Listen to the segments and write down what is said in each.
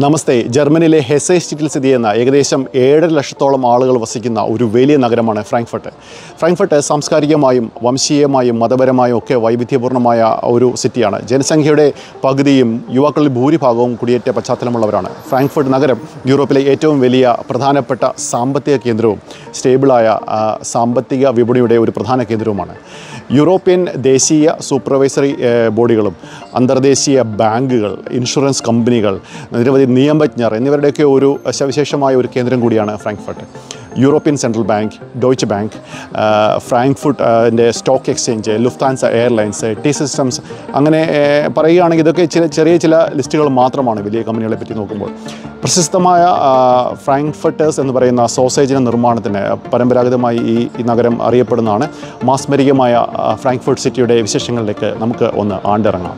നമസ്തേ ജർമ്മനിയിലെ ഹെസെ സിറ്റിയിൽ സ്ഥിതി ചെയ്യുന്ന ഏകദേശം ഏഴര ലക്ഷത്തോളം ആളുകൾ വസിക്കുന്ന ഒരു വലിയ നഗരമാണ് ഫ്രാങ്ക്ഫർട്ട് ഫ്രാങ്ക്ഫർട്ട് സാംസ്കാരികമായും വംശീയമായും മതപരമായും ഒക്കെ വൈവിധ്യപൂർണ്ണമായ ഒരു സിറ്റിയാണ് ജനസംഖ്യയുടെ പകുതിയും യുവാക്കളിൽ ഭൂരിഭാഗവും കുടിയേറ്റ പശ്ചാത്തലമുള്ളവരാണ് ഫ്രാങ്ക്ഫർട്ട് നഗരം യൂറോപ്പിലെ ഏറ്റവും വലിയ പ്രധാനപ്പെട്ട സാമ്പത്തിക കേന്ദ്രവും സ്റ്റേബിളായ ആ, സാമ്പത്തിക വിപണിയുടെ ഒരു പ്രധാന കേന്ദ്രവുമാണ് യൂറോപ്യൻ ദേശീയ സൂപ്പർവൈസറി ഏഹ്, ബോഡികളും അന്തർദേശീയ ബാങ്കുകൾ ഇൻഷുറൻസ് കമ്പനികൾ നിരവധി നിയമജ്ഞർ എന്നിവരുടെയൊക്കെ ഒരു സവിശേഷമായ ഒരു കേന്ദ്രം കൂടിയാണ് Frankfurt European Central Bank Deutsche Bank Frankfurt Stock Exchange Lufthansa airlines T systems അങ്ങനെ ഏഹ്, പറയുകയാണെങ്കിൽ ഇതൊക്കെ ചില ചെറിയ ചില ലിസ്റ്റുകൾ മാത്രമാണ് വലിയ കമ്പനികളെ പറ്റി നോക്കുമ്പോൾ പ്രശസ്തമായ ആ, ഫ്രാങ്ക്ഫർട്ടേഴ്സ് എന്ന് പറയുന്ന സോസേജിൻ്റെ നിർമ്മാണത്തിന് പരമ്പരാഗതമായി ഈ ഈ നഗരം അറിയപ്പെടുന്നതാണ് മാസ്മരികമായ ആ, ഫ്രാങ്ക്ഫർട്ട് സിറ്റിയുടെ വിശേഷങ്ങളിലേക്ക് നമുക്ക് ഒന്ന് ആണ്ടിറങ്ങാം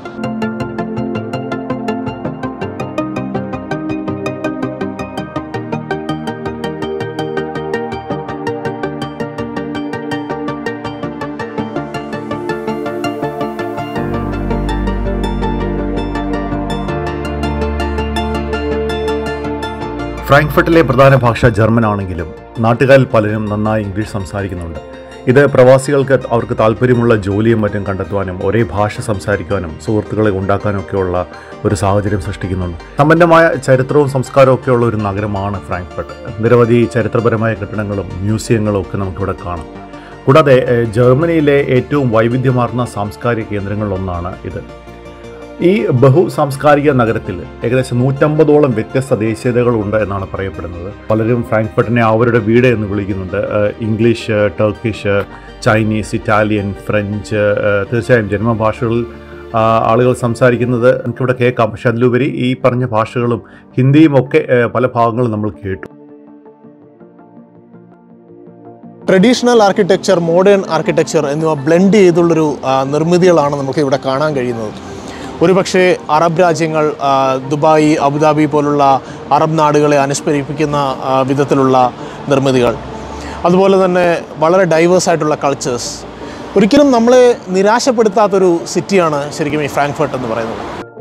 ഫ്രാങ്ക്ഫർട്ടിലെ പ്രധാന ഭാഷ ജർമ്മൻ ആണെങ്കിലും നാട്ടുകാരിൽ പലരും നന്നായി ഇംഗ്ലീഷ് സംസാരിക്കുന്നുണ്ട് ഇത് പ്രവാസികൾക്ക് അവർക്ക് താല്പര്യമുള്ള ജോലിയും മറ്റും കണ്ടെത്തുവാനും ഒരേ ഭാഷ സംസാരിക്കാനും സുഹൃത്തുക്കളെ ഉണ്ടാക്കാനും ഒക്കെയുള്ള ഒരു സാഹചര്യം സൃഷ്ടിക്കുന്നുണ്ട് സമ്പന്നമായ ചരിത്രവും സംസ്കാരവും ഒക്കെയുള്ള ഒരു നഗരമാണ് ഫ്രാങ്ക്ഫർട്ട് നിരവധി ചരിത്രപരമായ കെട്ടിടങ്ങളും മ്യൂസിയങ്ങളും ഒക്കെ നമുക്കിവിടെ കാണാം കൂടാതെ ഏഹ്, ജർമ്മനിയിലെ ഏറ്റവും വൈവിധ്യമാർന്ന സാംസ്കാരിക കേന്ദ്രങ്ങളിലൊന്നാണ് ഇത് ഈ ബഹു സാംസ്കാരിക നഗരത്തിൽ ഏകദേശം നൂറ്റമ്പതോളം വ്യത്യസ്ത ദേശീയതകളുണ്ട് എന്നാണ് പറയപ്പെടുന്നത് പലരും ഫ്രാങ്ക്ഫർട്ടിനെ അവരുടെ വീട് എന്ന് വിളിക്കുന്നുണ്ട് ഏഹ് English Turkish Chinese Italian French ഏഹ് തീർച്ചയായും ജന്മഭാഷകളിൽ ആ, ആളുകൾ സംസാരിക്കുന്നത് നമുക്കിവിടെ കേൾക്കാം പക്ഷെ അതിലുപരി ഈ പറഞ്ഞ ഭാഷകളും ഹിന്ദിയും ഒക്കെ ഏഹ് പല ഭാഗങ്ങളും നമ്മൾ കേട്ടു ട്രഡീഷണൽ ആർക്കിടെക്ചർ മോഡേൺ ആർക്കിടെക്ചർ എന്നിവ ബ്ലെൻഡ് ചെയ്തുള്ളൊരു ആ, നിർമ്മിതികളാണ് നമുക്ക് ഇവിടെ കാണാൻ കഴിയുന്നത് ഒരുപക്ഷെ അറബ് രാജ്യങ്ങൾ ആ, ദുബായ് അബുദാബി പോലുള്ള അറബ് നാടുകളെ അനുസ്മരിപ്പിക്കുന്ന ആ, വിധത്തിലുള്ള നിർമ്മിതികൾ അതുപോലെ തന്നെ വളരെ ഡൈവേഴ്സ് ആയിട്ടുള്ള കൾച്ചേഴ്സ് ഒരിക്കലും നമ്മളെ നിരാശപ്പെടുത്താത്തൊരു സിറ്റിയാണ് ശരിക്കും ഈ ഫ്രാങ്ക്ഫർട്ട് എന്ന് പറയുന്നത്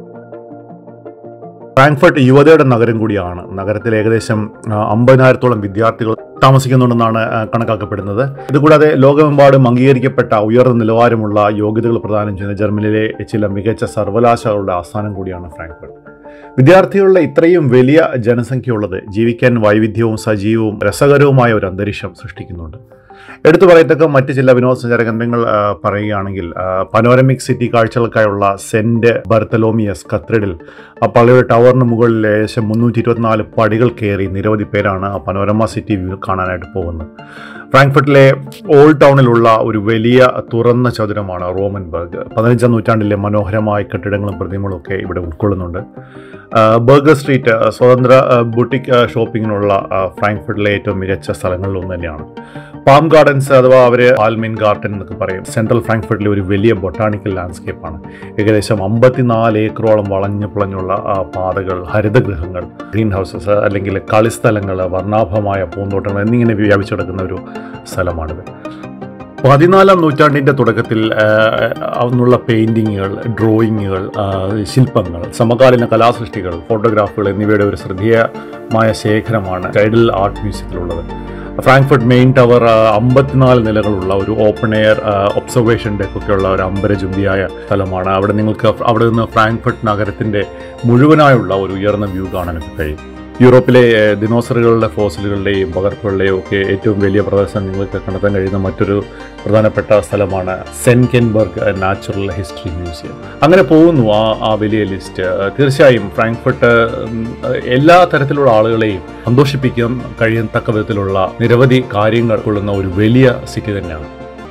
ഫ്രാങ്ക്ഫർട്ട് യുവതയുടെ നഗരം കൂടിയാണ് നഗരത്തിൽ ഏകദേശം ആ, അമ്പതിനായിരത്തോളം വിദ്യാർത്ഥികൾ താമസിക്കുന്നുണ്ടെന്നാണ് ആ, കണക്കാക്കപ്പെടുന്നത് ഇതുകൂടാതെ ലോകമെമ്പാടും അംഗീകരിക്കപ്പെട്ട ഉയർന്ന നിലവാരമുള്ള യോഗ്യതകൾ പ്രദാനം ചെയ്യുന്ന ജർമ്മനിയിലെ ചില മികച്ച സർവകലാശാലകളുടെ ആസ്ഥാനം കൂടിയാണ് ഫ്രാങ്ക്ഫർട്ട് വിദ്യാർത്ഥികളുടെ ഇത്രയും വലിയ ജനസംഖ്യയുള്ളത് ജീവിക്കാൻ വൈവിധ്യവും സജീവവും രസകരവുമായ ഒരു അന്തരീക്ഷം സൃഷ്ടിക്കുന്നുണ്ട് എടുത്തു പറയത്തക്ക മറ്റ് ചില വിനോദസഞ്ചാര കേന്ദ്രങ്ങൾ ആ, പറയുകയാണെങ്കിൽ ആ, പനോരമിക് സിറ്റി കാഴ്ചകൾക്കായുള്ള സെന്റ് ബർത്തലോമിയസ് കത്രിഡിൽ ആ പള്ളിയുടെ ടവറിന് മുകളിൽ ഏകദേശം മുന്നൂറ്റി ഇരുപത്തിനാല് പടികൾ കയറി നിരവധി പേരാണ് ആ പനോരമ സിറ്റി വ്യൂ കാണാനായിട്ട് പോകുന്നത് ഫ്രാങ്ക്ഫർട്ടിലെ ഓൾഡ് ടൗണിലുള്ള ഒരു വലിയ തുറന്ന ചതുരമാണ് റോമൻബർഗ് പതിനഞ്ചാം നൂറ്റാണ്ടിലെ മനോഹരമായ കെട്ടിടങ്ങളും പ്രതിമകളും ഒക്കെ ഇവിടെ ഉൾക്കൊള്ളുന്നുണ്ട് ആ, ബർഗർ സ്ട്രീറ്റ് ആ, സ്വതന്ത്ര ആ, ബുട്ടിക് ആ, ഷോപ്പിങ്ങിനുള്ള ആ, ഫ്രാങ്ക്ഫർട്ടിലെ ഏറ്റവും മികച്ച സ്ഥലങ്ങളിൽ ഒന്ന് തന്നെയാണ് പാം ഗാർഡൻസ് അഥവാ അവർ ആൽമിൻ ഗാർഡൻ എന്നൊക്കെ പറയും സെൻട്രൽ ഫ്രാങ്ക്ഫർട്ടിലെ ഒരു വലിയ ബൊട്ടാണിക്കൽ ലാൻഡ്സ്കേപ്പാണ് ഏകദേശം അമ്പത്തിനാല് ഏക്കറോളം വളഞ്ഞു പുളഞ്ഞുള്ള ആ, പാതകൾ ഹരിതഗൃഹങ്ങൾ ഗ്രീൻ ഹൗസസ് അല്ലെങ്കിൽ കളിസ്ഥലങ്ങൾ വർണ്ണാഭമായ പൂന്തോട്ടങ്ങൾ എന്നിങ്ങനെ വ്യാപിച്ചു കിടക്കുന്ന ഒരു സ്ഥലമാണിത് പതിനാലാം നൂറ്റാണ്ടിൻ്റെ തുടക്കത്തിൽ ആ, അന്നുള്ള പെയിൻറ്റിങ്ങുകൾ ഡ്രോയിങ്ങുകൾ ആ, ശില്പങ്ങൾ സമകാലീന കലാസൃഷ്ടികൾ ഫോട്ടോഗ്രാഫുകൾ എന്നിവയുടെ ഒരു ശ്രദ്ധേയമായ ശേഖരമാണ് ടൈഡൽ ആർട്ട് മ്യൂസിയത്തിലുള്ളത് ഫ്രാങ്ക്ഫർട്ട് മെയിൻ ടവർ ആ, അമ്പത്തിനാല് നിലകളുള്ള ഒരു ഓപ്പൺ എയർ ഒബ്സർവേഷൻ ഡെക്കൊക്കെയുള്ള ഒരു അമ്പരചുംബിയായ സ്ഥലമാണ് അവിടെ നിങ്ങൾക്ക് അവിടെ നിന്ന് ഫ്രാങ്ക്ഫർട്ട് നഗരത്തിൻ്റെ മുഴുവനായുള്ള ഒരു ഉയർന്ന വ്യൂ കാണാനൊക്കെ കഴിയും യൂറോപ്പിലെ ഏഹ്, ദിനോസറുകളുടെ ഫോസിലുകളുടെയും പകർപ്പുകളുടെയും ഒക്കെ ഏറ്റവും വലിയ പ്രദർശനം നിങ്ങൾക്ക് കണ്ടെത്താൻ കഴിയുന്ന മറ്റൊരു പ്രധാനപ്പെട്ട സ്ഥലമാണ് സെൻകെൻബർഗ് നാച്ചുറൽ ഹിസ്റ്ററി മ്യൂസിയം അങ്ങനെ പോകുന്നു ആ ആ വലിയ ലിസ്റ്റ് ഏഹ്, തീർച്ചയായും ഫ്രാങ്ക്ഫർട്ട് ഉം, എല്ലാ തരത്തിലുള്ള ആളുകളെയും സന്തോഷിപ്പിക്കാൻ കഴിയത്തക്ക വിധത്തിലുള്ള നിരവധി കാര്യങ്ങൾ കൊള്ളുന്ന ഒരു വലിയ സിറ്റി തന്നെയാണ്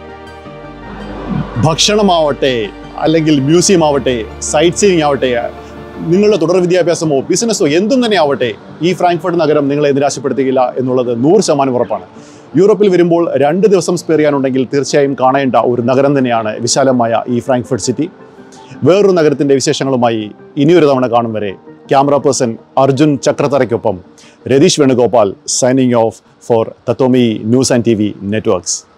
ഭക്ഷണമാവട്ടെ അല്ലെങ്കിൽ മ്യൂസിയം ആവട്ടെ സൈറ്റ് സീയിങ് ആവട്ടെ നിങ്ങളുടെ തുടർ വിദ്യാഭ്യാസമോ ബിസിനസ്സോ എന്തും തന്നെ ആവട്ടെ ഈ ഫ്രാങ്ക്ഫർട്ട് നഗരം നിങ്ങളെ നിരാശപ്പെടുത്തുകയില്ല എന്നുള്ളത് നൂറ് ശതമാനം ഉറപ്പാണ് യൂറോപ്പിൽ വരുമ്പോൾ രണ്ട് ദിവസം സ്പെയർ ചെയ്യാനുണ്ടെങ്കിൽ തീർച്ചയായും കാണേണ്ട ഒരു നഗരം തന്നെയാണ് വിശാലമായ ഈ ഫ്രാങ്ക്ഫർട്ട് സിറ്റി വേറൊരു നഗരത്തിൻ്റെ വിശേഷങ്ങളുമായി ഇനിയൊരു തവണ കാണും വരെ ക്യാമറ പേഴ്സൺ അർജുൻ ചക്രത്തറയ്ക്കൊപ്പം Ratheesh Venugopal signing off for തത്തോമി news and T V networks